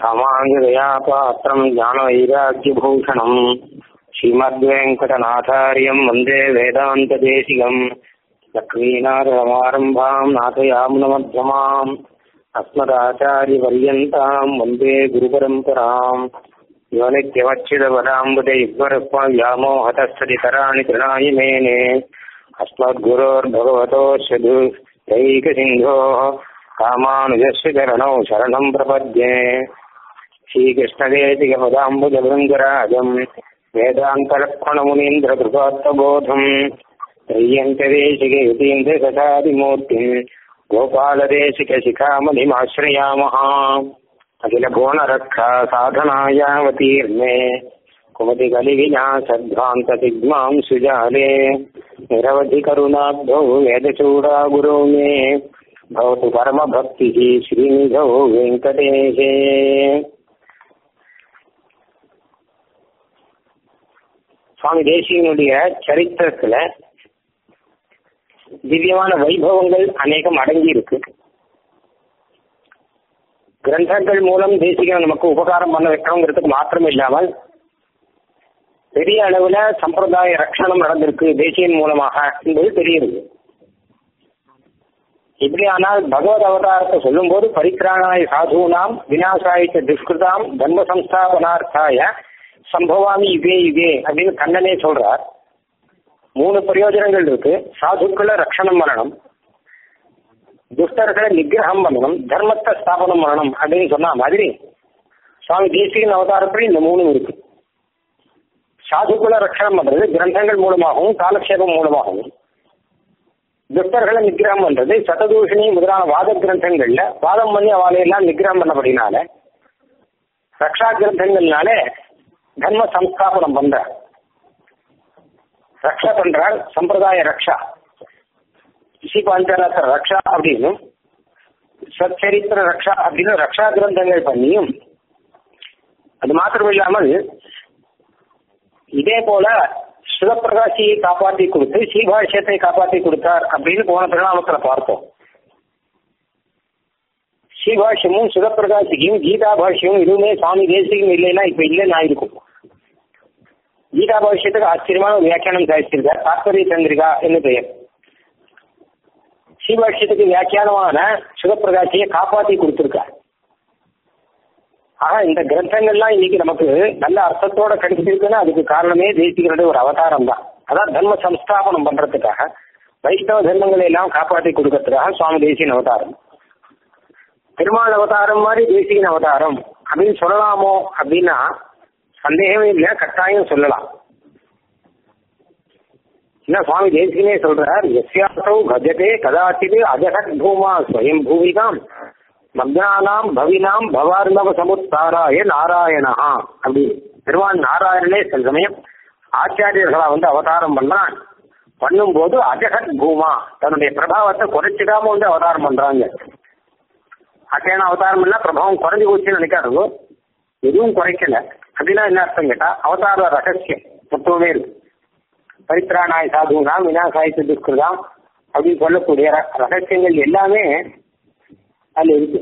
ராமாஞ்சதயா பாத்திரம் ஞானவைராக்கியபூஷணம் ஸ்ரீமத்வேங்கடநாதாரியம் வந்தே வேதாந்ததேசிகம் லக்ஷ்மீநாதரமாரம்பாம் நாதயாமுனமध्यமாம் அஸ்மதாச்சாரியபர்யந்தாம் வந்தே குருபரம்பராம் யோ நித்யவச்சிதபதாம்புதே யுக்மருக்மவ்யாமோஹதஸ்ததிதராணி திருணாயி மேனே अस्मद्गुरोर्भगवतोऽस्य दैकसिन्धोः रामानुजस्य चरणौ शरणम् प्रपद्ये श्रीकृष्णदेशिकपदाम्बुजभृङ्गराजम् वेदान्तलक्ष्मणमुनीन्द्रकृपात्तबोधम् त्रय्यन्तदेशिकयतीन्द्रसखादिमूर्तिम् गोपालदेशिकशिखामणिमाश्रयामः अखिलभुवनरक्षा साधनायावतीर्णे कुमतिकलिविनासद्भ्रान्तसिग्मां सुजाले निरवधि करुणाब्धौ वेदचूडा गुरो मे भवतु परमभक्तिः श्रीनिधौ वेङ्कटेशे சுவாமி தேசியனுடைய சரித்திரத்துல திவ்யமான வைபவங்கள் அநேகம் அடங்கி இருக்கு கிரந்தங்கள் மூலம் தேசிகம் நமக்கு உபகாரம் பண்ண வைக்கணுங்கிறதுக்கு மாத்திரம் இல்லாமல் பெரிய அளவுல சம்பிரதாய ரட்சணம் நடந்திருக்கு தேசியன் மூலமாக என்பது தெரியுது இப்படியானால் பகவத் அவதாரத்தை சொல்லும் போது பரித்ராணாய சாதுனாம் விநாசாய துஷ்கிருதாம் தர்ம சம்ஸ்தாபனார்த்தாய சம்பவாமி இதே இதே அப்படின்னு கண்ணனே சொல்றார் மூணு பிரயோஜனங்கள் இருக்கு சாதுக்களை ரட்சணம் பண்ணணும் துஷ்டர்களை நிகிரகம் பண்ணணும் தர்மத்தை ஸ்தாபனம் பண்ணணும் அப்படின்னு சொன்ன மாதிரி சுவாமி தேசிகன் அவதாரப்படி இந்த மூணும் இருக்கு சாதுக்குல ரட்சணம் பண்றது கிரந்தங்கள் மூலமாகவும் காலக்ஷேபம் மூலமாகவும் துஷ்டர்களை நிகிரகம் பண்றது சததூஷணி முதலான வாத கிரந்தங்கள்ல வாதம் பண்ணி அவளையெல்லாம் நிகிரகம் பண்ணபடினால ரக்ஷா கிரந்தங்கள்னால தர்ம சம்ஸ்தாபனம் பண்ற ரக்ஷா பண்றால் சம்பிரதாய ரக்ஷா ஸ்ரீபாஞ்சராத்திர ரக்ஷா அப்படின்னும் சச்சரித்திர ரக்ஷா அப்படின்னு ரக்ஷா கிரந்தங்கள் பண்ணியும் அது மாத்திரம் இல்லாமல் இதே போல சிவபிரகாசியை காப்பாற்றி கொடுத்து ஸ்ரீபாஷ்யத்தை காப்பாற்றி கொடுத்தார் அப்படின்னு போன பிரணாமத்துல பார்த்தோம் ஸ்ரீபாஷ்யமும் சிவபிரகாசிக்கும் கீதா பாஷ்யமும் எதுவுமே சுவாமி தேசிகம் இல்லைன்னா இப்ப இல்லைன்னு ஆயிருக்கும் கீதா பாஷ்யத்துக்கு ஆச்சரியமான ஒரு வியாக்கியானம் சாதிச்சிருக்கார் தாத்பரிய சந்திரிகா என்று பெயர் ஸ்ரீபாஷ்யத்துக்கு வியாக்கியானமான சிவபிரகாசியை காப்பாற்றி கொடுத்திருக்கார் ஆக இந்த கிரந்தங்கள்லாம் இன்னைக்கு நமக்கு நல்ல அர்த்தத்தோட கிடைச்சிருக்குன்னா அதுக்கு காரணமே தேசிகனுடைய ஒரு அவதாரம் தான் அதான் தர்ம சம்ஸ்தாபனம் பண்றதுக்காக வைஷ்ணவ தர்மங்களை எல்லாம் காப்பாற்றி கொடுக்கறதுக்காக சுவாமி தேசியன் அவதாரம் பெருமாள் அவதாரம் மாதிரி தேசியன் அவதாரம் அப்படின்னு சொல்லலாமோ அப்படின்னா சந்தேகமே இல்லை கட்டாயம் சொல்லலாம் என்ன சுவாமி தேசிகனே சொல்றார் எஸ்யாசௌ கஜதே கதாச்சிது அஜகத் பூமா ஸ்வயம் பூமிகாம் மக்னானாம் பவினாம் பவார்ணவ சமுத்தாராய நாராயணா அப்படி பெருமான் நாராயணனே சில சமயம் ஆச்சாரியர்களா வந்து அவதாரம் பண்ணான் பண்ணும்போது அஜகத் பூமா தன்னுடைய பிரபாவத்தை குறைச்சிடாம வந்து அவதாரம் பண்றாங்க ஆச்சாரியன அவதாரம் பண்ணா பிரபாவம் குறைஞ்சு போச்சுன்னு நினைக்காதோ எதுவும் குறைக்கல அப்படின்னா என்ன அர்த்தம் கேட்டா அவதார ரகசியம் மொத்தமே இருக்கு பரித்ராணாய் சாதுனாம் வினாசாயித்து துஷ்கிருதாம் அப்படின்னு சொல்லக்கூடிய ரகசியங்கள் எல்லாமே அதுல இருக்கு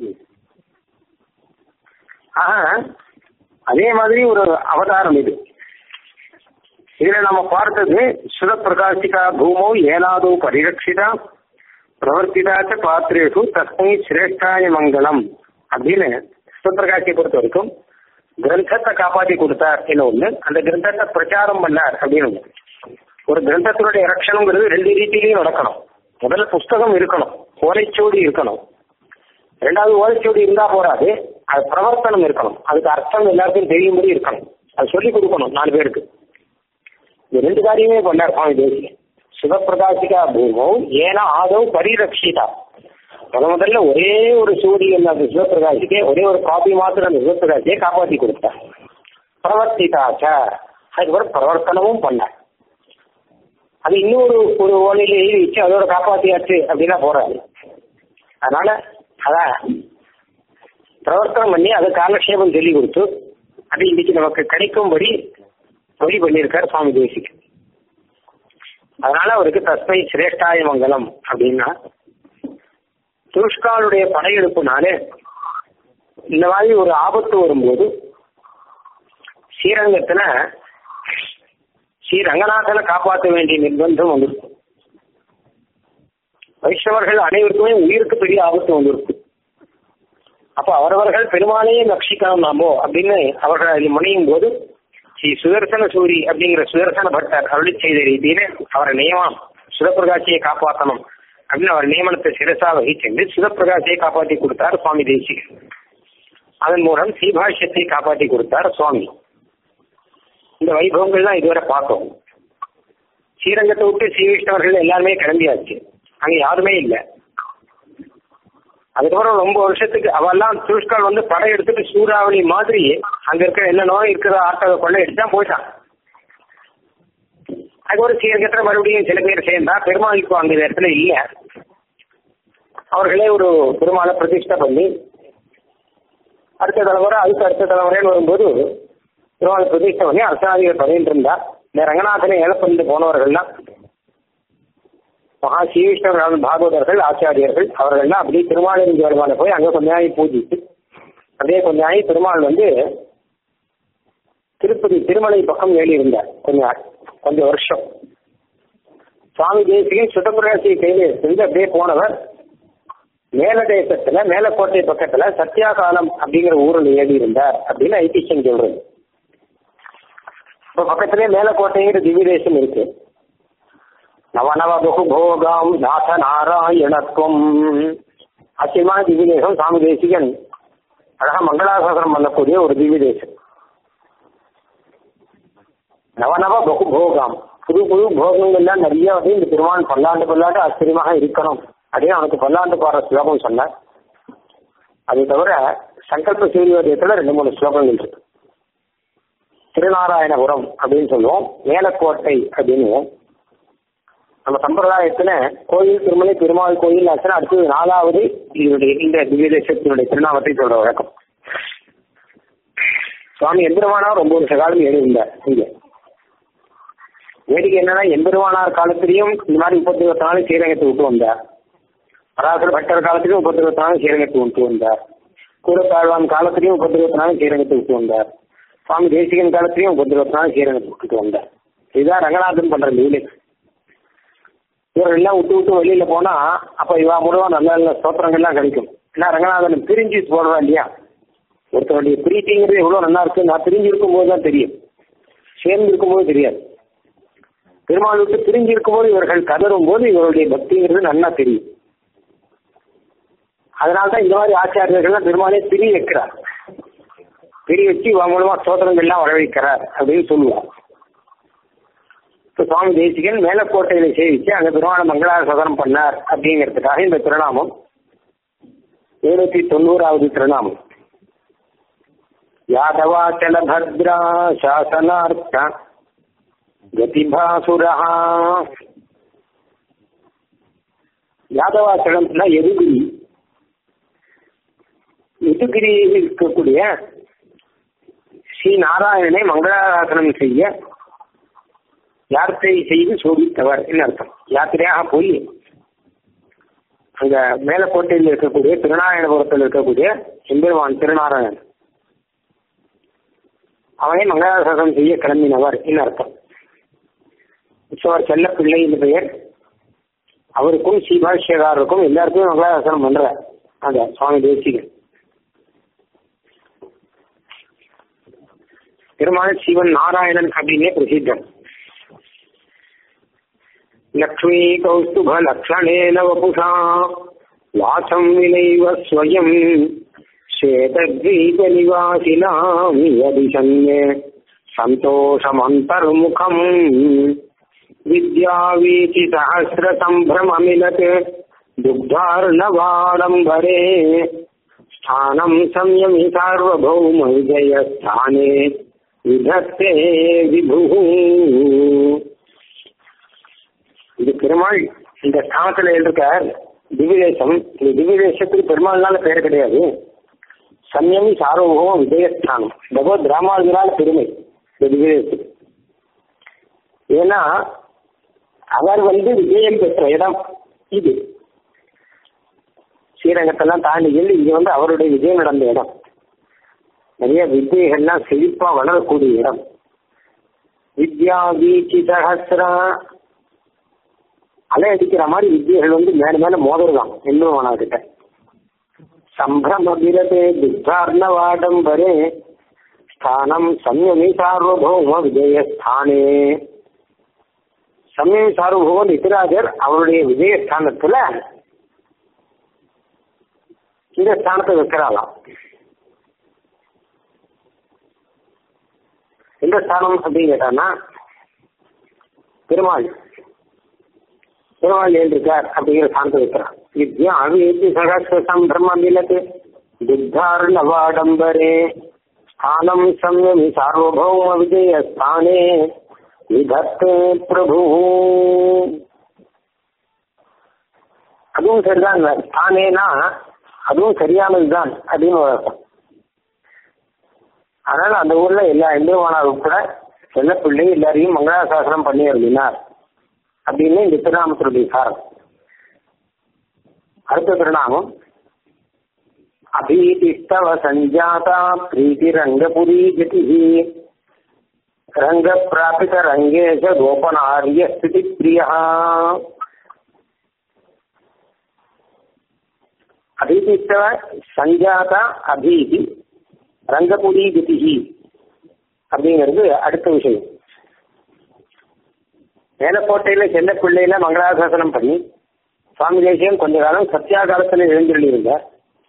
ஆஹா அதே மாதிரி ஒரு அவதாரம் இது இதுல நம்ம பார்த்தது சுரப்பிரகாசிகா பூமோ ஏனாதோ பரிரட்சிதா பிரவர்த்திதாச்ச பாத்திரேஷு தஸ்மை சிரேஷ்டாய மங்களம் அப்படின்னு சுரப்பிரகாசியை பொறுத்த வரைக்கும் கிரந்தத்தை காப்பாற்றி கொடுத்தார் என்ன ஒண்ணு அந்த கிரந்தத்தை பிரச்சாரம் பண்ணார் அப்படின்னு ஒண்ணு ஒரு கிரந்தத்தினுடைய ரட்சணங்கிறது ரெண்டு ரீதியிலையும் நடக்கணும் முதல்ல புஸ்தகம் இருக்கணும் ஓலைச்சோடி இருக்கணும் ரெண்டாவது ஓலைச்சோடி இருந்தா போறாது அது பிரவர்த்தனம் இருக்கணும் அதுக்கு அர்த்தம் எல்லாருக்கும் தெரியும்படி இருக்கணும் அது சொல்லி கொடுக்கணும் நாலு பேருக்கு இந்த ரெண்டு காரியமே பண்ணார் சுவாமி தேசிய சிவபிரகாசிகா பூமோ ஏன்னா ஆதவ் பரிரட்சிதா முத முதல்ல ஒரே ஒரு சூரியன் அந்த சிவபிரகாசிக்கே ஒரே ஒரு காப்பி மாத்திரம் அந்த சிவபிரகாசியை காப்பாற்றி கொடுத்தார் பிரவர்த்திதாச்ச அதுக்கப்புறம் பிரவர்த்தனமும் பண்ணார் அது இன்னொரு ஒரு ஓலையில எழுதி வச்சு அதோட காப்பாத்தியாச்சு அப்படின்னா போறாது அதனால அதான் பிரவர்த்தனம் பண்ணி அது காலக்ஷேபம் சொல்லி கொடுத்து அது இன்னைக்கு நமக்கு கிடைக்கும்படி வழி பண்ணியிருக்கார் சுவாமி தேசிக்கு அதனால அவருக்கு தஸ்மை சிரேஷ்டாய மங்கலம் அப்படின்னா துருஷ்காலுடைய படையெடுப்புனாலே இந்த மாதிரி ஒரு ஆபத்து வரும்போது ஸ்ரீரங்கத்துல ஸ்ரீ ரங்கநாதனை காப்பாற்ற வேண்டிய நிர்பந்தம் வந்திருக்கும் வைஷ்ணவர்கள் அனைவருக்குமே உயிருக்கு பெரிய ஆபத்து வந்திருக்கு அப்ப அவரவர்கள் பெருமாளையே ரட்சிக்கணும் நாமோ அப்படின்னு அவர்கள் அதில் முனையும் போது ஸ்ரீ சுதர்சன சூரி அப்படிங்கிற சுதர்சன பட்டர் அருளி செய்த ரீதியில அவரை நியமனம் சுதப்பிரகாசியை காப்பாற்றணும் அப்படின்னு அவர் நியமனத்தை சிரசா வகிச்சென்று சுதப்பிரகாசியை காப்பாற்றி கொடுத்தார் சுவாமி தேசிகர் அதன் மூலம் ஸ்ரீபாஷ்யத்தை காப்பாற்றி கொடுத்தார் சுவாமி இந்த வைபவங்கள்லாம் இதுவரை பார்த்தோம் ஸ்ரீரங்கத்தை விட்டு ஸ்ரீ வைஷ்ணவர்கள் எல்லாருமே கிளம்பியாச்சு அங்க யாருமே இல்லை அதுக்கப்புறம் ரொம்ப வருஷத்துக்கு அவெல்லாம் துருஷ்கால் வந்து படம் எடுத்துட்டு சூறாவளி மாதிரி அங்க இருக்கிற என்ன நோய் இருக்கிற ஆட்டத்தை கொள்ள எடுத்து போயிட்டான் அதுக்கப்புறம் ஸ்ரீரங்கத்துல மறுபடியும் சில பேர் சேர்ந்தா பெருமாள் இப்போ அங்க இந்த இடத்துல இல்லை அவர்களே ஒரு பெருமாளை பிரதிஷ்டை பண்ணி அடுத்த தலைமுறை அதுக்கு அடுத்த தலைமுறைன்னு வரும்போது பெருமாள் பிரதிஷ்டை பண்ணி அரசாதிகள் பண்ணிட்டு இருந்தா இந்த ரங்கநாதனை இழப்பிருந்து போனவர்கள்லாம் மகா ஸ்ரீவிஷ்ணவர்கள் பாகவதர்கள் ஆச்சாரியர்கள் அவர்கள்லாம் அப்படியே திருமாலின் ஜோலமான போய் அங்க கொஞ்ச நாள் பூஜித்து அப்படியே கொஞ்ச நாள் பெருமாள் வந்து திருப்பதி திருமலை பக்கம் ஏறி இருந்தார் கொஞ்ச நாள் கொஞ்சம் வருஷம் சுவாமி தேசிகன் சுதப்பிரகாசியை கையில் எடுத்து அப்படியே போனவர் மேலதேசத்துல மேலக்கோட்டை பக்கத்துல சத்யாகாலம் அப்படிங்கிற ஊரில் ஏறி இருந்தார் அப்படின்னு ஐதிஹ்யம் சொல்றது இப்போ பக்கத்திலே மேலக்கோட்டைங்கிற திவ்ய தேசம் இருக்கு நவநவ பகுபோகாம் நாத நாராயணத்துவம் ஆச்சரியமான திவ்ய தேசம் சாமி தேசிகன் அழகா மங்களாசாசனம் பண்ணக்கூடிய ஒரு திவ்ய தேசம் நவநவ பகுபோகாம் புது புது போகங்கள்லாம் நிறைய வந்து இந்த திருமான் பல்லாண்டு பல்லாண்டு ஆச்சரியமாக இருக்கணும் அப்படின்னு அவனுக்கு பல்லாண்டு பாடுற ஸ்லோகம் சொன்னார் அது தவிர சங்கல்ப சூரியோதயத்துல ரெண்டு மூணு ஸ்லோகங்கள் இருக்கு திருநாராயணபுரம் அப்படின்னு சொல்லுவோம் மேலக்கோட்டை அப்படின்னுவோம் நம்ம சம்பிரதாயத்துல கோயில் திருமலை பெருமாள் கோயில் ஆச்சுன்னா அடுத்தது நாலாவது இதனுடைய இந்த திவ்ய தேசத்தினுடைய திருநாமத்தை சொல்ற வழக்கம் சுவாமி எம்பெருமானார் ரொம்ப வருஷ காலம் எழுதியிருந்தார் இங்க வேடிக்கை என்னன்னா எம்பெருமானார் காலத்திலையும் இந்த மாதிரி முப்பத்தி இருபத்தி நாலு ஸ்ரீரங்கத்தை விட்டு வந்தார் பராசர பட்டர் காலத்திலையும் முப்பத்தி இருபத்தி நாலு ஸ்ரீரங்கத்தை விட்டு வந்தார் கூடத்தாழ்வான் காலத்திலையும் முப்பத்தி இருபத்தி நாலு ஸ்ரீரங்கத்தை விட்டு வந்தார் சுவாமி தேசிகன் காலத்திலையும் முப்பத்தி இருபத்தி நாலு ஸ்ரீரங்கத்தை விட்டுட்டு வந்தார் இதுதான் ரங்கநாதன் பண்ற லீலை இவர்கள் எல்லாம் விட்டு விட்டு வெளியில போனா அப்ப இவா மூலமா நல்ல நல்ல ஸ்தோத்திரங்கள்லாம் கிடைக்கும் ஏன்னா ரங்கநாதன் பிரிஞ்சு போடுறா இல்லையா ஒருத்தருடைய பிரீத்திங்கிறது எவ்வளவு நல்லா இருக்கு நான் பிரிஞ்சு இருக்கும்போது தான் தெரியும் சேர்ந்து இருக்கும்போது தெரியாது பெருமாள் விட்டு பிரிஞ்சு இருக்கும்போது இவர்கள் கதறும் போது இவருடைய பக்திங்கிறது நல்லா தெரியும் அதனால்தான் இந்த மாதிரி ஆச்சாரியர்கள்லாம் பெருமாளே பிரி வைக்கிறார் பிரி வச்சு இவன் மூலமா ஸ்தோத்திரங்கள்லாம் வரவைக்கிறார் அப்படின்னு சொல்லுவார் இப்போ சுவாமி தேசிகன் மேலக்கோட்டையில சேவிச்சு அங்க பெருமான மங்களாசதனம் பண்ணார் அப்படிங்கிறதுக்காக இந்த திருநாமம் எழுநூத்தி தொண்ணூறாவது திருநாமம் யாதவாச்சல பத்ரா சாசனார்த்த கதிபாசுரா யாதவாச்சலம்னா எதுகிரி எதுகிரி இருக்கக்கூடிய ஸ்ரீ நாராயணனை மங்களாசனம் செய்ய யாத்திரை செய்து சோதித்தவர் என்ன அர்த்தம் யாத்திரையாக போய் அங்க மேலக்கோட்டையில் இருக்கக்கூடிய திருநாராயணபுரத்தில் இருக்கக்கூடிய எம்பெருமான் திருநாராயணன் அவனை மங்களாசாசனம் செய்ய கிளம்பினவர் என்ன அர்த்தம் உற்சவர் செல்ல பிள்ளை என்று பெயர் அவருக்கும் ஸ்ரீபாஷ்யகாரருக்கும் எல்லாருக்கும் மங்களாசாசனம் பண்ற அந்த சுவாமி தேசிகன் பெருமாள் சிவன் நாராயணன் அப்படின்னே பிரசித்தம் लक्ष्मी कौस्तुभ लक्षणेन वपुषा वासं विनैव स्वयं श्वेतद्वीपनिवासिनां यदिशन्ये सन्तोषमन्तर्मुखम् विद्यावीचिसहस्रसम्भ्रममिलत् दुग्धार्णवाडम्बरे स्थानं संयमि सार्वभौम विजयस्थाने विधत्ते विभुः இது பெருமாள் இந்த ஸ்தானத்துல இருக்க திவ்யதேசம் இந்த திவ்யதேசத்துக்கு பெருமாள்னால பெயர் கிடையாது சன்யமி சார்வபௌம விஜயஸ்தானம் பகவத் ராமானுஜரால பெருமை இந்த திவ்யதேசத்துக்கு ஏன்னா அவர் வந்து விஜயம் பெற்ற இடம் இது ஸ்ரீரங்கத்தெல்லாம் தாண்டி இங்க வந்து அவருடைய விஜயம் நடந்த இடம் நிறைய வித்தியைகள்லாம் செழிப்பா வளரக்கூடிய இடம் வித்யா வீச்சி சகசிரா அலை அடிக்கிற மாதிரி வித்தியைகள் வந்து மேல மேல மோதலாம் இன்னும் கிட்ட சம்பிரமபிரதே துர்கார்ணவாடம்பரே ஸ்தானம் சம்யமி சார்வபௌம விஜயஸ்தானே சம்யமி சார்வபௌம நிதிராஜர் அவருடைய விஜயஸ்தானத்துல இந்த ஸ்தானத்தை வைக்கிறாளாம் எந்த ஸ்தானம் அப்படின்னு கேட்டான்னா பெருமாள் பெருமாள் எழுந்திருக்கார் அப்படிங்கிற ஸ்தானத்தை வைக்கிறான் வித்யா அவிதி சகசிரம் பிரம்ம மிலத்து துத்தார்ணவாடம்பரே ஸ்தானம் சம்யமி சார்வபௌம விஜய ஸ்தானே விதத்தே பிரபு அதுவும் சரிதான் ஸ்தானேனா அதுவும் சரியானதுதான் அப்படின்னு ஒரு அர்த்தம் அதனால அந்த ஊர்ல எல்லா எம்பெருமானார் உட்பட செல்ல பிள்ளை எல்லாரையும் மங்களாசாசனம் பண்ணி அருளினார் அப்படின்னு இந்த திருநாமத்தினுடைய சாரம் அடுத்த திருநாமம் அபீதிஸ்தவ சஞ்சாதா பிரீதி ரங்கபுரி கதி ரங்க பிராபித ரங்கேஷ கோபனாரிய ஸ்திதி பிரியா அபீதிஸ்தவ சஞ்சாதா அபீதி ரங்கபுரி கதிஹி அப்படிங்கிறது அடுத்த விஷயம் மேலக்கோட்டையில செல்ல பிள்ளையில மங்களாசாசனம் பண்ணி சுவாமி தேசியம் கொஞ்ச காலம் சத்தியா காலத்துல எழுந்தருளி இருந்தார்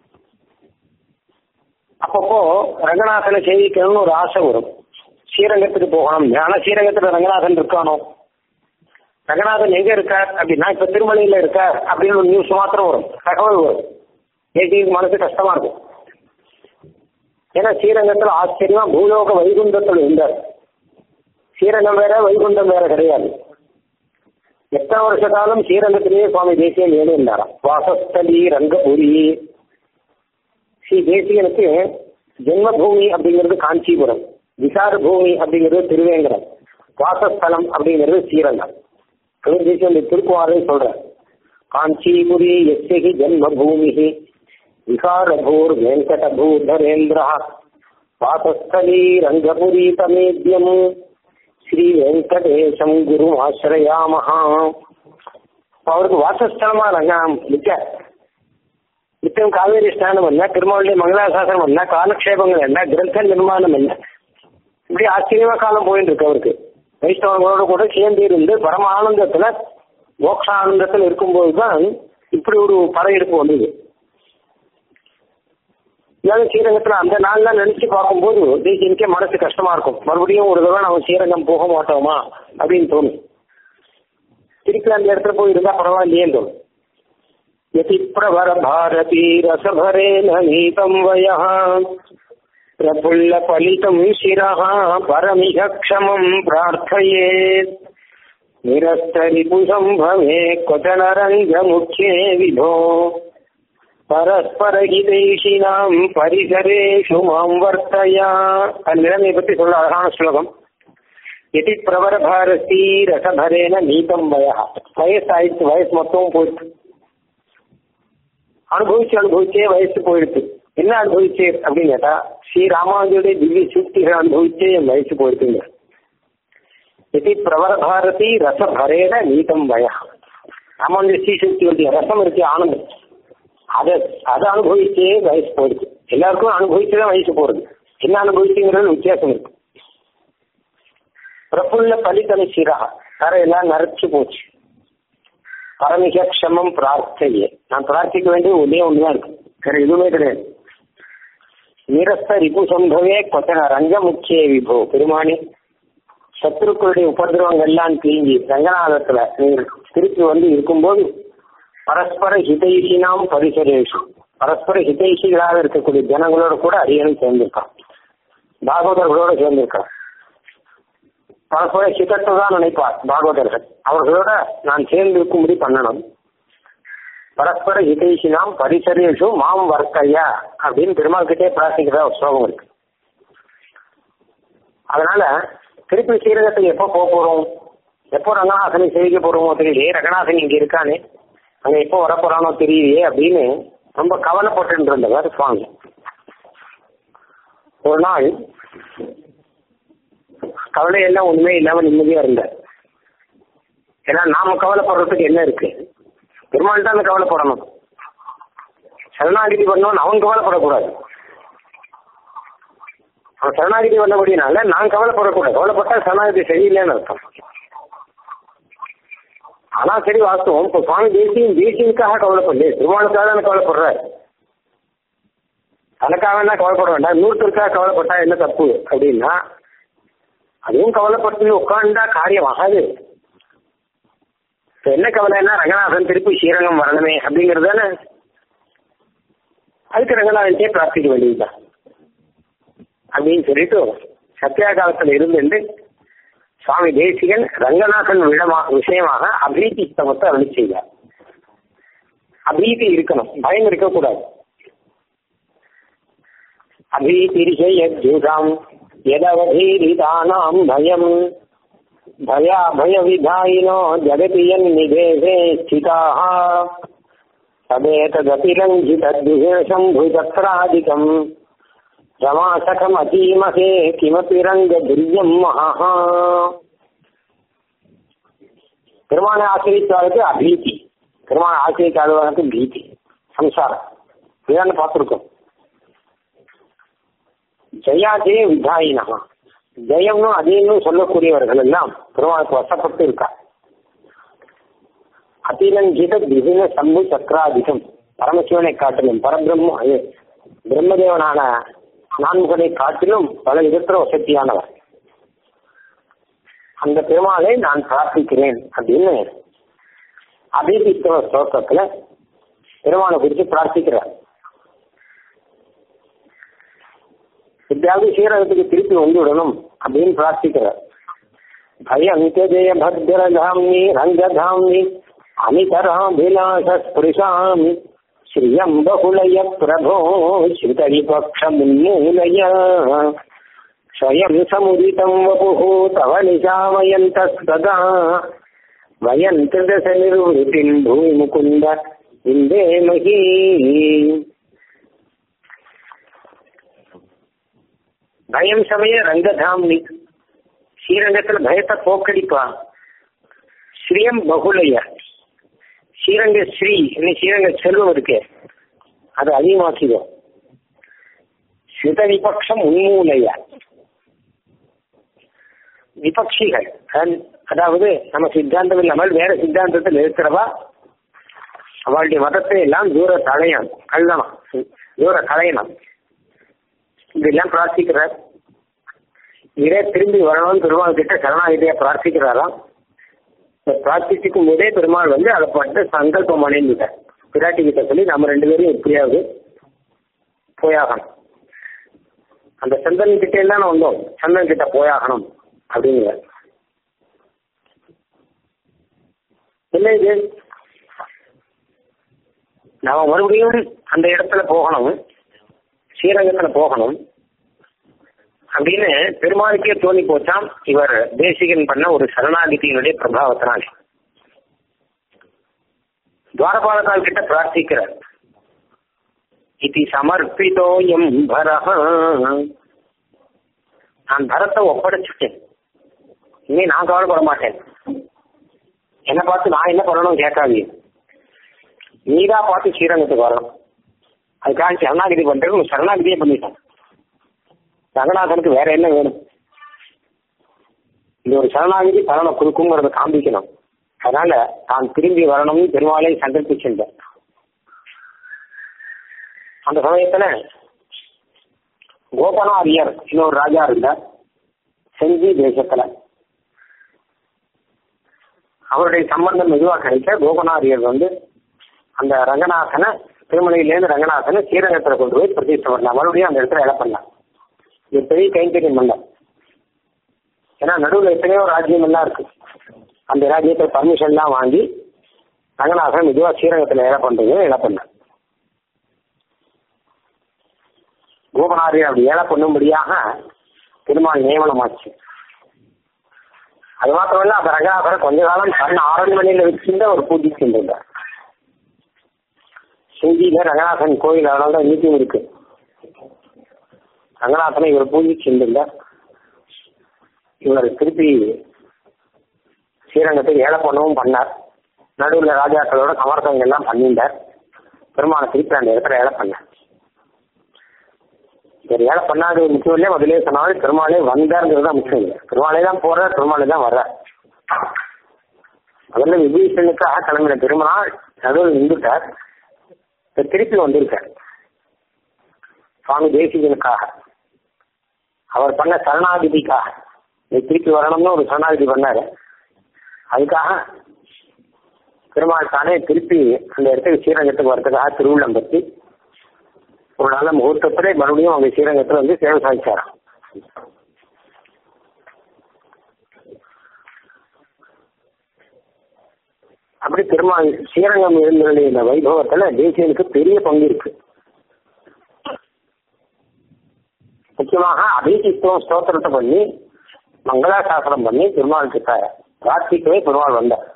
அப்பப்போ ரங்கநாதனை சேவிக்கணும்னு ஒரு ஆசை வரும் ஸ்ரீரங்கத்துக்கு போகணும் ஆனா ஸ்ரீரங்கத்துல ரங்கநாதன் இருக்கானோ ரங்கநாதன் எங்க இருக்கார் அப்படின்னா இப்ப திருமலையில இருக்கார் அப்படின்னு ஒரு நியூஸ் மாத்திரம் வரும் தகவல் வரும் தேசிக்கு மனசு கஷ்டமா இருக்கும் ஏன்னா ஸ்ரீரங்கத்துல ஆச்சரியமா பூலோக வைகுண்டத்தில் இருந்தார் ஸ்ரீரங்கம் வேற வைகுண்டம் வேற கிடையாது எத்தனை வருஷ காலம் ஸ்ரீரங்கத்திலேயே சுவாமி தேசியம் ஏழு இருந்தாராம் வாசஸ்தலி ரங்கபுரி ஸ்ரீ தேசியனுக்கு ஜென்மபூமி அப்படிங்கிறது காஞ்சிபுரம் விசார பூமி அப்படிங்கிறது திருவேங்கடம் வாசஸ்தலம் அப்படிங்கிறது ஸ்ரீரங்கம் கவிர் தேசியம் இந்த திருக்குவாரை சொல்ற காஞ்சிபுரி எஸ்யகி ஜென்மபூமி விகாரபூர் வெங்கடபூதரேந்திர வாசஸ்தலி ரங்கபுரி தமேத்யம் ஸ்ரீ வெங்கடேசம் குரு ஆசிரயாமஹா அவருக்கு வாசஸ்தலமா ரங்கம் நிக்க நித்தியம் காவேரி ஸ்நானம் என்ன திருமாவளி மங்களாசாசனம் என்ன காலக்ஷேபங்கள் என்ன கிரந்த நிர்மாணம் என்ன இப்படி ஆச்சரியமா காலம் போயிட்டு இருக்கு அவருக்கு வைஷ்ணவங்களோட கூட சேர்ந்து இருந்து பரம ஆனந்தத்துல மோக்ஷ ஆனந்தத்துல இருக்கும்போது தான் இப்படி ஒரு படையெடுப்பு வந்தது இல்லாத ஸ்ரீரங்கத்துல அந்த நாள்லாம் நினைச்சு பார்க்கும்போது தேசியனுக்கே மனசு கஷ்டமா இருக்கும் மறுபடியும் ஒரு தடவை நம்ம ஸ்ரீரங்கம் போக மாட்டோமா அப்படின்னு தோணும் திருப்பி அந்த இடத்துல போய் இருந்தா பரவாயில்லையே தோணும் यति प्रवर भारती रसभरेण नीतं वयः प्रफुल्लफलितं शिरः परमिह क्षमं प्रार्थयेत् निरस्तरिपुसम्भवे क्वचन रङ्गमुख्ये विभो பரஸ்பரஹிதைஷினாம் பரிசரேஷு மாம் வர்த்தயா அந்த நிலைமையை பற்றி சொல்ல அழகான ஸ்லோகம் எதி பிரபர பாரதி ரசபரேன நீதம் வயா வயசு ஆயிடுச்சு வயசு மொத்தமும் போயிடுச்சு அனுபவிச்சு அனுபவிச்சே வயசு போயிடுச்சு என்ன அனுபவிச்சு அப்படின்னு கேட்டா ஸ்ரீ ராமானுஜருடைய திவ்ய சூக்திகளை அனுபவிச்சே என் வயசு போயிடுச்சுங்க எதி பிரபர பாரதி ரசபரேன நீதம் வயா ராமானுஜ ஸ்ரீ சூக்தி ரசம் இருக்கு ஆனந்தம் அதை அதை அனுபவிச்சே வயசு போயிடுச்சு எல்லாருக்கும் அனுபவிச்சுதான் வயசு போறது என்ன அனுபவிச்சுங்கிறது வித்தியாசம் இருக்கு பிரபுல்ல பலிதனி சிரா தரையெல்லாம் நரைச்சு போச்சு பரமிக க்ஷமம் பிரார்த்தையே நான் பிரார்த்திக்க வேண்டிய ஒன்னே ஒண்ணுதான் இருக்கு வேற எதுவுமே கிடையாது நிரஸ்த ரிபு சம்பவே கொத்தன ரங்க முக்கிய விபோ பெருமானி சத்துருக்களுடைய உபதிரவங்கள்லாம் தீங்கி ரங்கநாதத்துல நீங்கள் திருப்பி வந்து இருக்கும்போது பரஸ்பர ஹிதைஷினாம் பரிசரேஷு பரஸ்பர ஹிதைஷிகளாக இருக்கக்கூடிய ஜனங்களோட கூட அரியனும் சேர்ந்திருக்கான் பாகவதர்களோட சேர்ந்திருக்கான் பரஸ்பர ஹிதத்தை தான் நினைப்பார் பாகவதர்கள் அவர்களோட நான் சேர்ந்து இருக்கும்படி பண்ணணும் பரஸ்பர ஹிதைஷினாம் பரிசரேஷு மாம் வர்க்கையா அப்படின்னு பெருமாள் கிட்டே பிரார்த்திக்கிற ஒரு ஸ்லோகம் இருக்கு அதனால திருப்பி ஸ்ரீரங்கத்துக்கு எப்போ போக போறோம் எப்போ ரங்கநாதனை சேவிக்க போறோமோ தெரியலையே ரங்கநாதன் இங்க இருக்கானே அங்க எப்போ வரப்போறானோ தெரியலையே அப்படின்னு ரொம்ப கவலைப்பட்டு இருந்தவர் சுவாமி ஒரு நாள் கவலை எல்லாம் ஒண்ணுமே இல்லாம நிம்மதியா இருந்தார் ஏன்னா நாம கவலைப்படுறதுக்கு என்ன இருக்கு பெருமாள் தான் கவலைப்படணும் சரணாகிதி பண்ணணும் அவன் கவலைப்படக்கூடாது அவன் சரணாகிதி பண்ணபடினால நான் கவலைப்படக்கூடாது கவலைப்பட்டா சரணாகிதி சரியில்லைன்னு அர்த்தம் ஆனா சரி வாஸ்தவம் இப்போ சுவாமி தேசியம் தேசியனுக்காக கவலைப்படல பெருமாளுக்காக தானே கவலைப்படுறாரு தனக்காக என்ன கவலைப்பட வேண்டாம் இன்னொருத்தருக்காக கவலைப்பட்டா என்ன தப்பு அப்படின்னா அதுவும் கவலைப்பட்டு உட்காண்டா காரியம் ஆகாது இப்ப என்ன கவலைன்னா ரங்கநாதன் திருப்பி ஸ்ரீரங்கம் வரணுமே அப்படிங்கிறது தானே அதுக்கு ரங்கநாதன்ட்டே பிரார்த்திக்க வேண்டியதுதான் அப்படின்னு சொல்லிட்டு சத்யா காலத்துல இருந்துட்டு சுவாமி தேசிகன் ரங்கநாதன் விடமா விஷயமாக அபீதி ஸ்தவத்தை அருளி செய்தார் அபீதி இருக்கணும் பயம் இருக்கக்கூடாது அபீதிரிஷயஜூதாம் எதவதீரிதானாம் பயம் भया भय विधायिनो जगति यन्निदेशे स्थिताः तदेतदतिरञ्जितद्विशेषम्भुजत्रादिकम् रमासखमतीमहे किमपि रङ्गदुर्यम् महः பெருமான ஆசிரியத்தாளுக்கு அபீதி பெருமான ஆசிரியத்தாளுக்கு பீதி சம்சாரம் இதான் பார்த்துருக்கோம் ஜெயாஜெய விதாயினா ஜெயம்னு அதேன்னு சொல்லக்கூடியவர்கள் எல்லாம் பெருமாளுக்கு வசப்பட்டு இருக்கா அதிலங்கித திவின சம்பு சக்கராதிகம் பரமசிவனை காட்டிலும் பரபிரம்ம அது பிரம்மதேவனான நான்முகனை காட்டிலும் பல விதத்துல வசதியானவர் அந்த பெருமாளை நான் பிரார்த்திக்கிறேன் அப்படின்னு அபிதித்தவ ஸ்லோகத்துல பெருமாளை குறித்து பிரார்த்திக்கிறார் எப்படியாவது ஸ்ரீரகத்துக்கு திருப்பி வந்து விடணும் அப்படின்னு பிரார்த்திக்கிறார் பயங்கஜய பத்ரதாமி ரங்கதாமி அனிதராபிலாஷஸ்பிருஷாமி ஸ்ரீயம் பகுலய பிரபோ ஸ்ருதரிபக்ஷமுன்மூலய ஸ்வயம் சமுதிதம் வபுः தவ நிஷாமயந்தஸ்ததா வயந்திருதச நிர்வృతిம் பூமி முகுந்த இந்தே மகீ பயம் சமய ரங்கதாம்னி ஸ்ரீரங்கத்துல பயத்தை போக்கடிப்பா ஸ்ரீயம் பகுலைய ஸ்ரீரங்க ஸ்ரீ இன்னும் ஸ்ரீரங்க செல்வம் இருக்கு அது அதிகமாக்கிடும் ஸ்ருத விபக்ஷம் உன்மூலைய விபக்ஷிகள் அதாவது நம்ம சித்தாந்தம் இல்லாமல் வேற சித்தாந்தத்தில் இருக்கிறவா அவளுடைய மதத்தை எல்லாம் தூர தடையணும் கல்லணும் தூர கலையணும் இதெல்லாம் பிரார்த்திக்கிறார் இதே திரும்பி வரணும்னு பெருமாள் கிட்ட சரணாகிதியா பிரார்த்திக்கிறாராம் இந்த பிரார்த்திக்கும் போதே பெருமாள் வந்து அதை பட்டு சங்கல்பம் அடைந்துட்டார் பிராட்டி கிட்ட சொல்லி நம்ம ரெண்டு பேரும் எப்படியாவது போயாகணும் அந்த சந்தன் கிட்ட எல்லாம் வந்தோம் சந்தன் கிட்ட போயாகணும் அப்படிங்கிற என்ன இது நாம மறுபடியும் அந்த இடத்துல போகணும் ஸ்ரீரங்கத்துல போகணும் அப்படின்னு பெருமாளுக்கே தோணி போச்சாம் இவர் தேசிகன் பண்ண ஒரு சரணாகிதியினுடைய பிரபாவத்தினாலே துவாரபாலகால் கிட்ட பிரார்த்திக்கிறார் இது சமர்ப்பிதோயம் பரஹ நான் பரத்தை ஒப்படைச்சுட்டேன் இனி நான் கவலைப்பட மாட்டேன் என்ன பார்த்து நான் என்ன பண்ணணும் கேட்காதீங்க நீதான் பார்த்து ஸ்ரீரங்கத்துக்கு வரணும் அதுக்காக சரணாகிதி பண்றது சரணாகிதியே பண்ணிட்டேன் ரங்கநாதனுக்கு வேற என்ன வேணும் இந்த ஒரு சரணாகிதி பலனை கொடுக்குங்கிறத காண்பிக்கணும் அதனால தான் திரும்பி வரணும்னு பெருமாளை சங்கல்பிச்சிருந்தேன் அந்த சமயத்துல கோபனாரியர் இன்னொரு ராஜா இருந்தார் செஞ்சி தேசத்துல அவருடைய சம்பந்தம் மெதுவாக கிடைக்க கோபனாரியர் வந்து அந்த ரங்கநாதனை திருமலையிலேருந்து ரங்கநாதனை ஸ்ரீரங்கத்தில் கொண்டு போய் பிரதிஷ்டை பண்ணலாம் மறுபடியும் அந்த இடத்துல இலை பண்ணலாம் இது பெரிய கைங்கரியம் பண்ணல ஏன்னா நடுவில் எத்தனையோ ராஜ்யம் எல்லாம் இருக்கு அந்த ராஜ்யத்தை பர்மிஷன் எல்லாம் வாங்கி ரங்கநாதன் மெதுவா ஸ்ரீரங்கத்தில் இலை பண்றது இலை பண்ண கோபனாரியர் அப்படி ஏழை பண்ணும்படியாக திருமால் நியமனமாச்சு அது மாத்திரமல்ல அந்த ரங்கநாதரை கொஞ்ச காலம் தன் அரண்மனையில வச்சிருந்த ஒரு பூஜை சென்றிருந்தார் செஞ்சியில ரங்கநாதன் கோயில் அதனால தான் இன்னைக்கும் இருக்கு ரங்கநாதனை இவர் பூஜைக்கு சென்றிருந்தார் இவர் திருப்பி ஸ்ரீரங்கத்துக்கு ஏழை பண்ணவும் பண்ணார் நடுவில் ராஜாக்களோட சமரசங்கள் எல்லாம் பண்ணிட்டார் பெருமானை திருப்பி அந்த இடத்துல ஏழை பண்ணார் இவர் ஏழை பண்ணாது முக்கியம் இல்லையா முதலே சொன்னாலும் பெருமாளே வந்தாருங்கிறது தான் முக்கியம் இல்லை பெருமாளே தான் போறார் பெருமாளே தான் வர்றார் முதல்ல விபீஷனுக்காக கிளம்பின பெருமாள் நடுவில் நின்றுட்டார் இப்ப திருப்பி வந்திருக்கார் சுவாமி தேசிகனுக்காக அவர் பண்ண சரணாதிதிக்காக நீ திருப்பி வரணும்னு ஒரு சரணாதிதி பண்ணாரு அதுக்காக பெருமாள் தானே திருப்பி அந்த இடத்துக்கு ஸ்ரீரங்கத்துக்கு வரதுக்காக திருவிழம் பற்றி ஒரு நல்ல முகூர்த்தத்திலே மறுபடியும் அவங்க ஸ்ரீரங்கத்தில் வந்து சேவை சாதிச்சாராம் அப்படி பெருமாள் ஸ்ரீரங்கம் இருந்த இந்த வைபவத்துல தேசியனுக்கு பெரிய பங்கு இருக்கு முக்கியமாக அபிஷித்துவம் ஸ்தோத்திரத்தை பண்ணி மங்களாசாசனம் பண்ணி பெருமாள் கிட்ட பிரார்த்திக்கவே பெருமாள் வந்தார்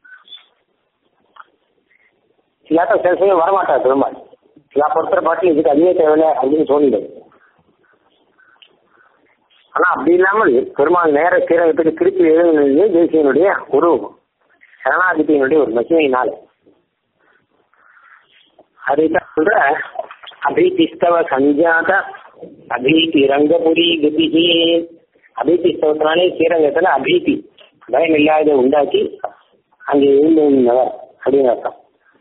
இல்லாட்ட சில சமயம் வரமாட்டார் பெருமாள் சில பொறுத்தர பாட்டு இதுக்கு அதுவே தேவையில்லை அப்படின்னு சொல்லிடுது ஆனா அப்படி இல்லாமல் பெருமாள் நேர சீரகத்துக்கு திருப்பி எழுதுனது தேசியனுடைய ஒரு சரணாதிபதியினுடைய ஒரு மகிமையினால அதுதான் சொல்ற அபிதிஸ்தவ சஞ்சாத அபீதி ரங்கபுரி கதிகி அபீதி ஸ்தோத்திரானே ஸ்ரீரங்கத்துல அபீதி பயம் இல்லாத உண்டாக்கி அங்கே இருந்தவர் அப்படின்னு அர்த்தம்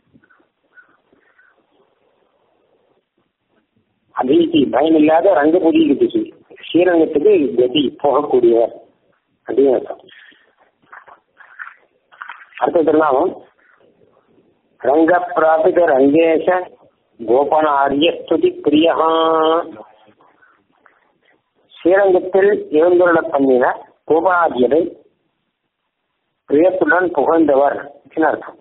அபீதி பயம் இல்லாத ரங்கபுரி கதிகி ஸ்ரீரங்கத்துக்கு கதி போகக்கூடியவர் அப்படின்னு அர்த்தம் அடுத்த திருநாமம் ரங்க பிராபித ரங்கேஷ கோபனாரிய ஸ்துதி பிரியா ஸ்ரீரங்கத்தில் எழுந்துள்ள பண்ணின கோபனாரியரை பிரியத்துடன் புகழ்ந்தவர் அர்த்தம்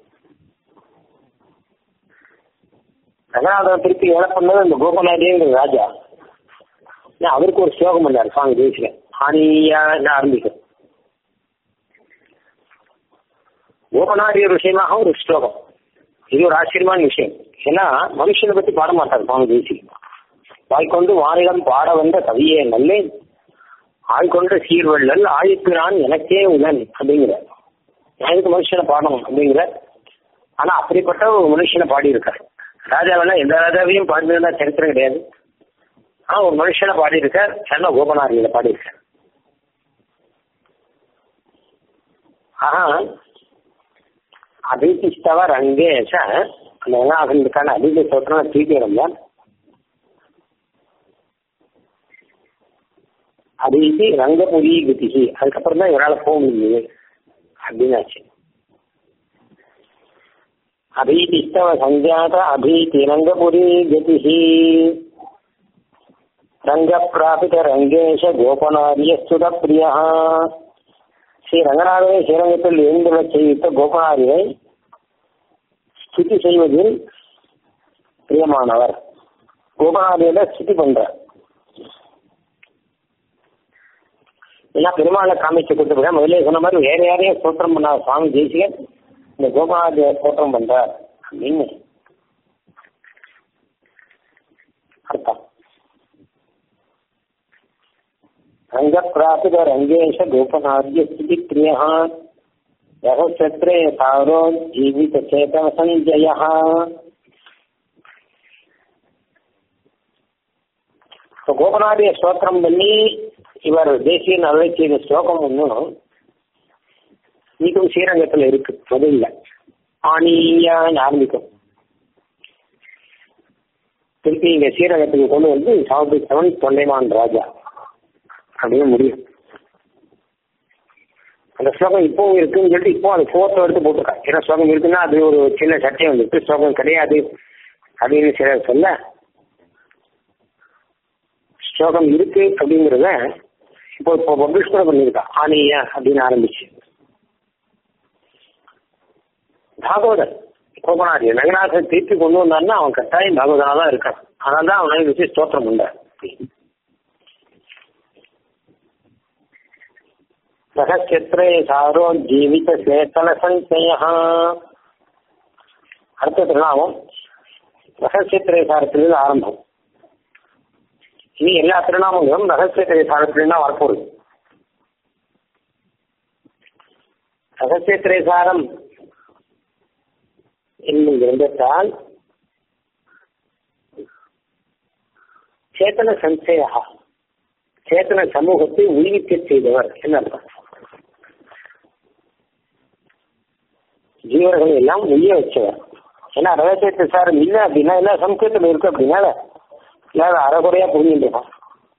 ரங்கநாதன் திருப்பி ஏழை பண்ணது அந்த கோபநாதியங்கிற ராஜா அவருக்கு ஒரு ஸ்லோகம் பண்ணார் சுவாமி தேசிகன் ஆனியா ஆரம்பிக்கும் கோபநாதியர் விஷயமாக ஒரு ஸ்லோகம் இது ஒரு ஆச்சரியமான விஷயம் ஏன்னா மனுஷனை பத்தி பாட மாட்டார் சுவாமி தேசிகன் வாய்க்கொண்டு வானிடம் பாட வந்த கவியே நல்லேன் ஆய்கொண்ட சீர்வள்ளல் ஆழிப்பிரான் எனக்கே உடன் அப்படிங்கிற எனக்கு மனுஷனை பாடணும் அப்படிங்கிற ஆனா அப்படிப்பட்ட ஒரு மனுஷனை பாடியிருக்காரு ராஜாவெல்லாம் எந்த ராஜாவையும் பாடினதா சரித்திரம் கிடையாது ஆனா ஒரு மனுஷனை பாடியிருக்கார் சென்ன கோபனாரியில பாடியிருக்கார் ஆனா அபிதிஷ்டவ ரங்கேஷ அந்த ரங்கநாதனுக்கான அதிக சோத்திரம் தீவிரம் தான் அபிதி ரங்கபுரி கதிகி அதுக்கப்புறம் தான் இவரால் போக முடியுது அப்படின்னாச்சு அபீதிஷ்டவ சஞ்சாத அபீதி ரங்கபுரி கதிகி ரங்க பிராபித ரங்கேஷ கோபநாரிய சுத பிரியா ஸ்ரீ ரங்கநாதனை ஸ்ரீரங்கத்தில் எழுந்துள்ள செய்வித்த கோபநாரியை ஸ்துதி செய்வதில் பிரியமானவர் கோபநாரியில ஸ்துதி பண்றார் ஏன்னா பெருமாளை காமிச்சு கொடுத்துருக்க முதல்ல சொன்ன மாதிரி வேற யாரையும் ஸ்தோத்திரம் பண்ண சுவாமி தேசிகன் இந்த கோபால ஸ்தோத்திரம் பண்றார் அப்படின்னு அர்த்தம் ரங்க பிராபித ரங்கேஷ கோபநாத்ய ஸ்திதி பிரியா ரகசத்ரே சாரோ ஜீவித சேதன சஞ்சய கோபநாதிய ஸ்தோத்திரம் பண்ணி இவர் தேசிய நலவை செய்த ஸ்லோகம் ஒன்றும் இதுவும் ஸ்ரீரங்கத்துல இருக்கு முதல்ல ஆணியான்னு ஆரம்பிக்கும் திருப்பி இங்க ஸ்ரீரங்கத்துக்கு கொண்டு வந்து சமர்ப்பித்தவன் தொண்டைமான் ராஜா அப்படின்னு முடியும் அந்த ஸ்லோகம் இப்பவும் இருக்குன்னு சொல்லிட்டு இப்போ அது ஃபோட்டோ எடுத்து போட்டிருக்கான் ஏன்னா ஸ்லோகம் இருக்குன்னா அது ஒரு சின்ன சட்டையம் வந்துருக்கு ஸ்லோகம் கிடையாது அப்படின்னு சிலர் சொல்ல ஸ்லோகம் இருக்கு அப்படிங்கிறத இப்போ இப்போ பப்ளிஷ் கூட பண்ணியிருக்கா ஆனியா அப்படின்னு ஆரம்பிச்சு பாகவதன் கோபநாதி ரங்கநாதன் திருப்பி கொண்டு வந்தான்னா அவன் கட்டாயம் பாகவதனா தான் இருக்கான் அதனால தான் அவனை வச்சு ஸ்தோத்திரம் பண்ண சகச்சித்திரே சாரோ ஜீவித சேத்தன சஞ்சய அடுத்த திருநாமம் ரகசியத்திரை சாரத்திலிருந்து ஆரம்பம் இனி எல்லா திருநாமங்களும் ரகசிய திரைசாரத்துலேருந்து தான் வரப்போகுது ரகசிய திரைசாரம் என்னும் கிரந்தத்தால் சேத்தன சஞ்சயா சேத்தன சமூகத்தை உயிரிக்க செய்தவர் என்ன அர்த்தம் ஜீவர்கள் எல்லாம் உய்ய வச்சவர் ஏன்னா ரகசிய திரைசாரம் இல்லை அப்படின்னா எல்லா சம்ஸ்கிருதத்தில் இருக்கு அப்படின்னால இல்லாத அறகுறையா புரிஞ்சுருக்கான்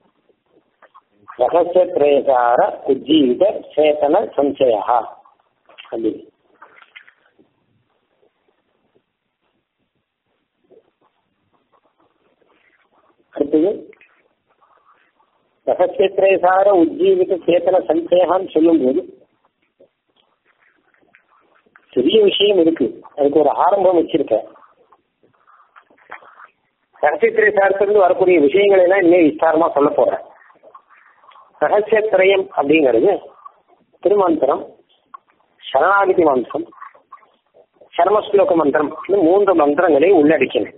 ரகசிய திரேசார உஜ்ஜீவித சேத்தன சஞ்சயா அப்படி அடுத்தது ரகசிய திரேசார உஜ்ஜீவித சேத்தன சஞ்சயான்னு சொல்லும்போது பெரிய விஷயம் இருக்கு அதுக்கு ஒரு ஆரம்பம் வச்சிருக்கேன் ரகசியத்திரை சார்த்திலிருந்து வரக்கூடிய விஷயங்களை எல்லாம் இன்னும் விஸ்தாரமா சொல்ல போறேன் ரகசியத்திரயம் அப்படிங்கிறது திருமந்திரம் சரணாகதி மந்திரம் சர்மஸ்லோக மந்திரம் மூன்று மந்திரங்களை உள்ளடக்கின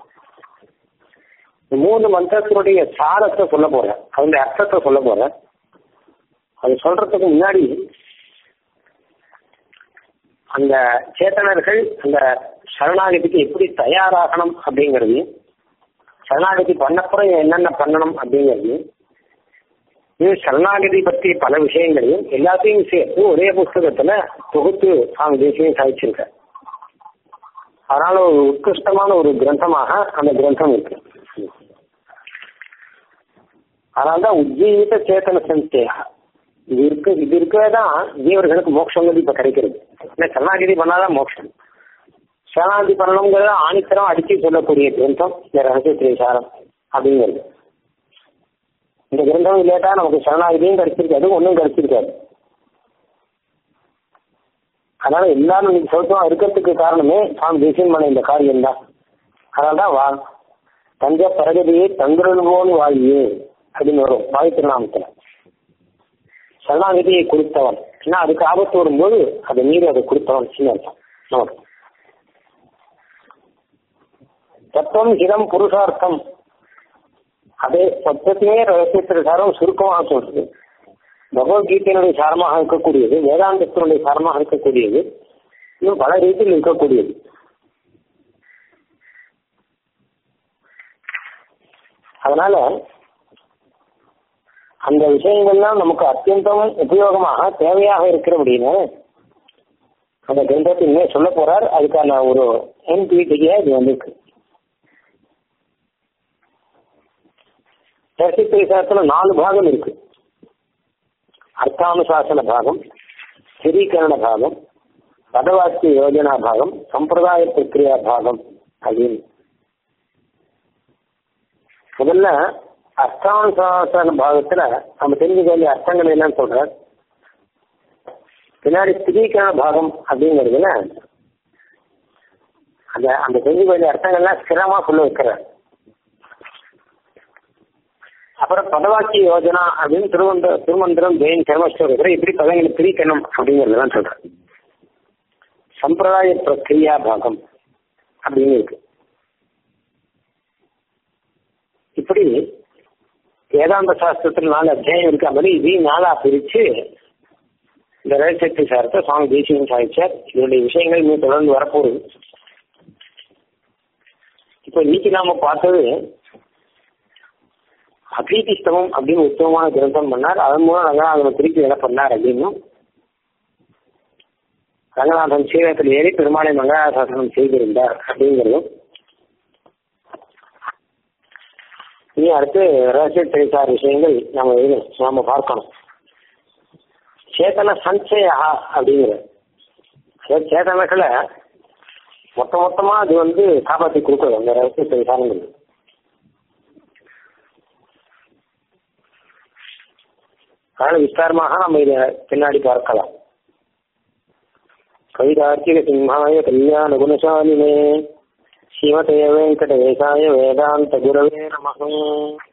மூணு மந்திரத்தினுடைய சாரத்தை சொல்ல போறேன் அதனுடைய அர்த்தத்தை சொல்ல போறேன் அது சொல்றதுக்கு முன்னாடி அந்த சேத்தனர்கள் அந்த சரணாகதிக்கு எப்படி தயாராகணும் அப்படிங்கிறது சரணாகதி பண்ணப்புறம் என்னென்ன பண்ணணும் அப்படிங்கிறது இது சரணாகதி பற்றி பல விஷயங்களையும் எல்லாத்தையும் சேர்த்து ஒரே புஸ்தகத்துல தொகுத்து சுவாமி தேசியம் சாதிச்சிருக்க அதனால ஒரு உத்கிருஷ்டமான ஒரு கிரந்தமாக அந்த கிரந்தம் இருக்கு அதனால்தான் உஜ்ஜீவித சேத்தன சந்தேகா இது இருக்கு இது இருக்கதான் ஜீவர்களுக்கு மோட்சங்கிறது இப்ப கிடைக்கிறது இல்லை சரணாகதி பண்ணாதான் மோட்சம் சரணாகதி பண்ணணுங்கிறத ஆணித்தரம் அடிச்சு சொல்லக்கூடிய கிரந்தம் இந்த ரகசிய திரைசாரம் அப்படிங்கிறது இந்த கிரந்தம் இல்லாட்டா நமக்கு சரணாகதியும் கிடைச்சிருக்காது ஒன்றும் கிடைச்சிருக்காது அதனால எல்லாரும் இன்னைக்கு சௌத்தமா இருக்கிறதுக்கு காரணமே சாமி தேசியம் பண்ண இந்த காரியம் தான் அதனால்தான் வா தஞ்ச பரகதியை தங்குருள்வோன் வாழியே அப்படின்னு வரும் வாயு திருநாமத்துல சரணாகதியை கொடுத்தவன் ஏன்னா அதுக்கு ஆபத்து வரும்போது அதை மீறி அதை கொடுத்தவன் சின்ன அர்த்தம் நமக்கு தத்துவம் ஹிதம் புருஷார்த்தம் அதே சத்தத்தையே ரகசியத்திற்கு சாரம் சுருக்கமாக சொல்றது பகவத்கீதையினுடைய சாரமாக இருக்கக்கூடியது வேதாந்தத்தினுடைய சாரமாக இருக்கக்கூடியது இன்னும் பல ரீதியில் இருக்கக்கூடியது அதனால அந்த விஷயங்கள்லாம் நமக்கு அத்தியந்தம் உபயோகமாக தேவையாக இருக்கிற அப்படின்னு அந்த கிரந்தத்தின் சொல்ல போறார் அதுக்கான ஒரு என்பிடியா இது வந்திருக்கு ரகசியத்திரைசாரத்துல நாலு பாகம் இருக்கு அர்த்தானுசாசன பாகம் ஸ்திரீகரண பாகம் பதவாக்கிய யோஜனா பாகம் சம்பிரதாய பிரக்கிரியா பாகம் அப்படின்னு முதல்ல அர்த்தானுசாசன பாகத்துல நம்ம தெரிஞ்சுக்க வேண்டிய அர்த்தங்கள் என்னன்னு சொல்ற பின்னாடி ஸ்திரீகரண பாகம் அப்படிங்கிறதுல அந்த அந்த தெரிஞ்சுக்க வேண்டிய அர்த்தங்கள்லாம் ஸ்திரமா சொல்ல வைக்கிறார் அப்புறம் பதவாக்கிய யோஜனா அப்படின்னு திருவந்த திருமந்திரம் ஜெயின் சர்மஸ்டோர் எப்படி பதங்களை பிரிக்கணும் அப்படிங்கறதெல்லாம் சொல்றேன் சம்பிரதாய பிரக்கிரியா பாகம் அப்படின்னு இருக்கு இப்படி வேதாந்த சாஸ்திரத்துல நாலு அத்தியாயம் இருக்க மாதிரி இதையும் நாளா பிரிச்சு இந்த ரகசியத்தை சார்த்த சுவாமி தேசியம் சாதிச்சார் இதனுடைய விஷயங்கள் இன்னும் தொடர்ந்து வரப்போகுது இப்போ இன்னைக்கு நாம பார்த்தது அபீதிஸ்தவம் அப்படின்னு உத்தமமான கிரந்தம் பண்ணார் அதன் மூலம் ரங்கநாதன் திருப்பி என்ன பண்ணார் அப்படின்னும் ரங்கநாதன் சீரகத்தில் ஏறி பெருமாளை மங்களாசாசனம் செய்திருந்தார் அப்படிங்கிறதும் இனி அடுத்து ரகசிய திரைசார் விஷயங்கள் நம்ம நாம பார்க்கணும் சேத்தன சஞ்சயா அப்படிங்கிற அதாவது சேத்தனங்களை மொத்த மொத்தமா அது வந்து காப்பாற்றி கொடுக்குறது அந்த ரகசிய திரைசாரங்கள் அதனால விஸ்தாரமாக நம்ம இதை பின்னாடி பார்க்கலாம் கவிதார்த்திக சிம்ஹாய கல்யாண குணசாலினே ஸ்ரீமதே வெங்கடேசாய வேதாந்த குரவே நமகம்